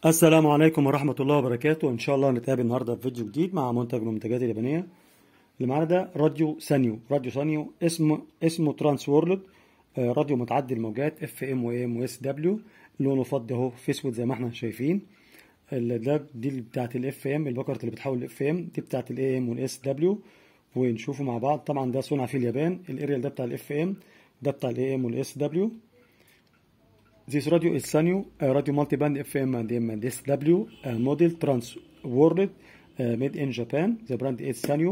السلام عليكم ورحمة الله وبركاته إن شاء الله نتقابل النهاردة في فيديو جديد مع منتج من المنتجات اليابانية اللي معانا ده راديو سانيو راديو سانيو اسم اسمه ترانس وورلد آه، راديو متعدي الموجات اف ام و ام واس دبليو لونه فضي اهو في اسود زي ما احنا شايفين ال- ده دي اللي بتاعت الاف ام البكرة اللي بتحول الاف ام دي بتاعت الاي ام والاس دبليو ونشوفه مع بعض طبعا ده صنع في اليابان الاريال ده بتاع الاف ام ده بتاع الاي ام والاس دبليو This radio is Sanyo, a radio multiband FM and M and SW, a model trans world uh, made in Japan. The brand is Sanyo.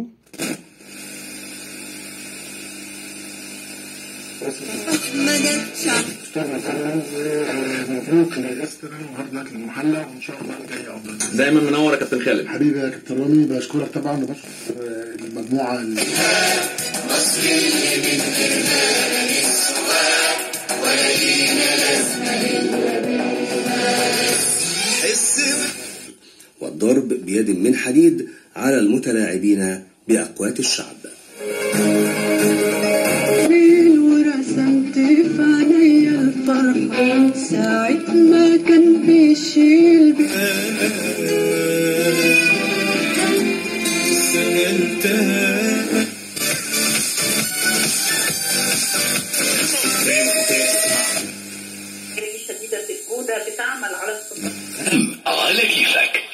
استاذ فراز مبروك لجستنا وهارد لك المحلى وان شاء الله الجاي افضل دايما منور يا كابتن خالد حبيبي يا كابتن رامي بشكرك طبعا وبشكر المجموعه اللي والضرب بيد من حديد على المتلاعبين بأقوات الشعب ليل ورسمت في عينيا الفرحة ساعة ما كان بيشيل بي شديدة الجودة بتعمل على الصدر على كيفك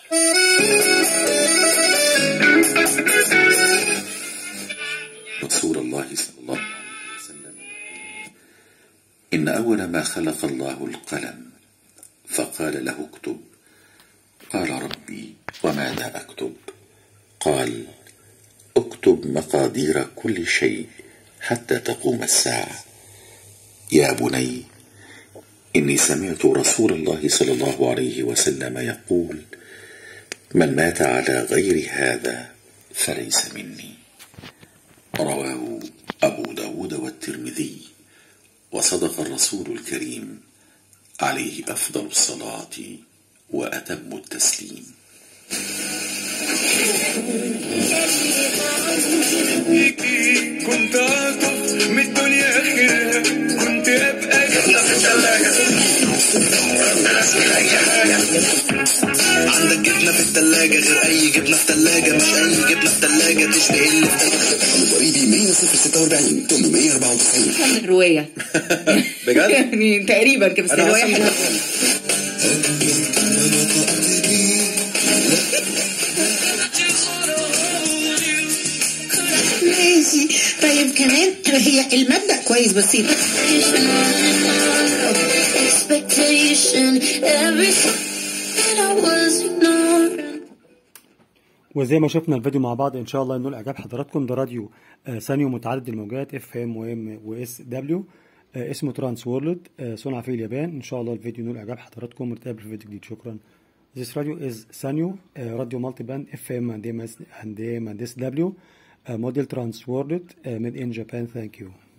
رسول الله صلى الله عليه وسلم إن أول ما خلق الله القلم فقال له اكتب قال ربي وماذا أكتب قال اكتب مقادير كل شيء حتى تقوم الساعة يا بني إني سمعت رسول الله صلى الله عليه وسلم يقول من مات على غير هذا فليس مني رواه أبو داود والترمذي وصدق الرسول الكريم عليه أفضل الصلاة وأتم التسليم كنت اطف من الدنيا اخرها كنت ابقى جبنه في الثلاجه عندك جبنه في الثلاجه غير اي جبنه في ثلاجه مش اي جبنه في ثلاجه تشبه اللي في ثلاجه ضريبي 146 894 رواية بجد؟ يعني تقريبا كده بس أنا رواية حاسس إن- حلوة ماشي طيب كمان هي المبدأ كويس بسيط expectation everything that I was ignoring وزي ما شفنا الفيديو مع بعض ان شاء الله انه اعجاب حضراتكم ده راديو آه، سانيو متعدد الموجات اف ام و ام واس دبليو اسمه ترانس وورلد آه، صنع في اليابان ان شاء الله الفيديو نول اعجاب حضراتكم ونتقابل في فيديو جديد شكرا This radio is Sanyo, uh, radio multiband FM and MS and AM and SW, uh, model trans world uh, made in Japan. Thank you.